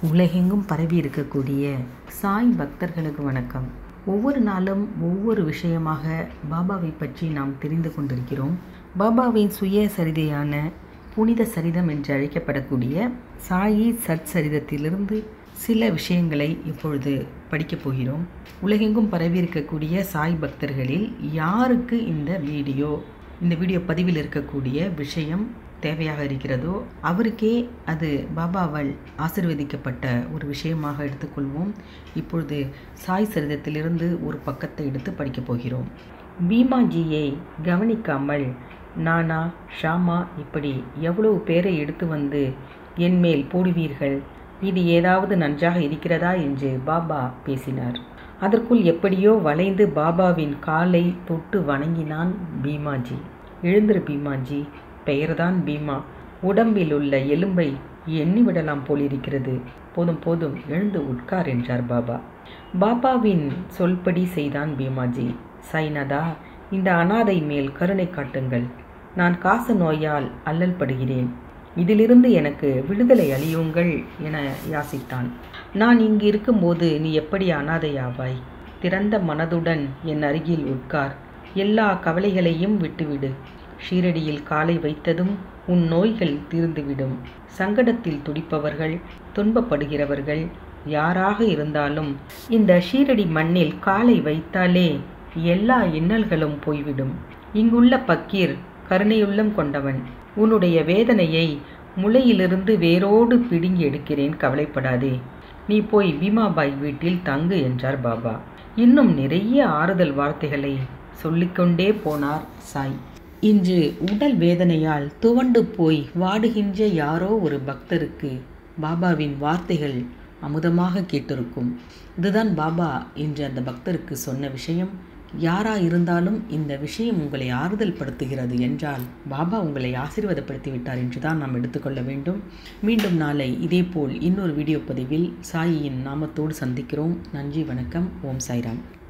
உலகெங்கும் பரவி இருக்கக்கூடிய சாய் பக்தர்களுக்கு வணக்கம் ஒவ்வொரு நாளும் ஒவ்வொரு விஷயமாக பாபாவை பற்றி நாம் தெரிந்து கொண்டிருக்கிறோம் பாபாவின் சுய சரிதையான புனித சரிதம் என்று அழைக்கப்படக்கூடிய சாயி சத் சரிதத்திலிருந்து சில விஷயங்களை இப்பொழுது படிக்கப் போகிறோம் உலகெங்கும் பரவி இருக்கக்கூடிய சாய் பக்தர்களில் யாருக்கு இந்த வீடியோ இந்த வீடியோ பதிவில் இருக்கக்கூடிய விஷயம் தேவையாக இருக்கிறதோ அவருக்கே அது பாபாவால் ஆசிர்வதிக்கப்பட்ட ஒரு விஷயமாக எடுத்துக்கொள்வோம் இப்பொழுது சாய் சரிதத்திலிருந்து ஒரு பக்கத்தை எடுத்து படிக்கப் போகிறோம் பீமாஜியை கவனிக்காமல் நானா ஷாமா இப்படி எவ்வளவு பேரை எடுத்து வந்து என் மேல் போடுவீர்கள் இது ஏதாவது நன்றாக இருக்கிறதா என்று பாபா பேசினார் அதற்குள் எப்படியோ வளைந்து பாபாவின் காலை தொட்டு வணங்கினான் பீமாஜி எழுந்திரு பீமாஜி பெயர்தான் பீமா உடம்பில் உள்ள எலும்பை எண்ணிவிடலாம் போலிருக்கிறது போதும் போதும் எழுந்து உட்கார் என்றார் பாபா பாபாவின் சொல்படி செய்தான் பீமாஜி சாய்நாதா இந்த அனாதை மேல் கருணை காட்டுங்கள் நான் காச நோயால் அல்லல் படுகிறேன் இதிலிருந்து எனக்கு விடுதலை அளியுங்கள் என யாசித்தான் நான் இங்கு இருக்கும்போது நீ எப்படி அனாதையாவாய் திறந்த மனதுடன் என் அருகில் உட்கார் எல்லா கவலைகளையும் விட்டுவிடு ஷீரடியில் காலை வைத்ததும் உன் நோய்கள் தீர்ந்துவிடும் சங்கடத்தில் துடிப்பவர்கள் துன்பப்படுகிறவர்கள் யாராக இருந்தாலும் இந்த ஷீரடி மண்ணில் காலை வைத்தாலே எல்லா இன்னல்களும் போய்விடும் இங்குள்ள பக்கீர் கருணையுள்ளம் கொண்டவன் உன்னுடைய வேதனையை முளையிலிருந்து வேரோடு பிடுங்கி எடுக்கிறேன் கவலைப்படாதே நீ போய் பீமாபாய் வீட்டில் தங்கு என்றார் பாபா இன்னும் நிறைய ஆறுதல் வார்த்தைகளை சொல்லிக்கொண்டே போனார் சாய் இன்று உடல் வேதனையால் துவண்டு போய் வாடுகின்ற யாரோ ஒரு பக்தருக்கு பாபாவின் வார்த்தைகள் அமுதமாக கேட்டிருக்கும் இதுதான் பாபா என்று அந்த பக்தருக்கு சொன்ன விஷயம் யாரா இருந்தாலும் இந்த விஷயம் உங்களை ஆறுதல் படுத்துகிறது என்றால் பாபா உங்களை ஆசீர்வாதப்படுத்தி விட்டார் என்று தான் நாம் எடுத்துக்கொள்ள வேண்டும் மீண்டும் நாளை இதேபோல் இன்னொரு வீடியோ பதிவில் சாயியின் நாமத்தோடு சந்திக்கிறோம் நன்றி வணக்கம் ஓம் சாய்ராம்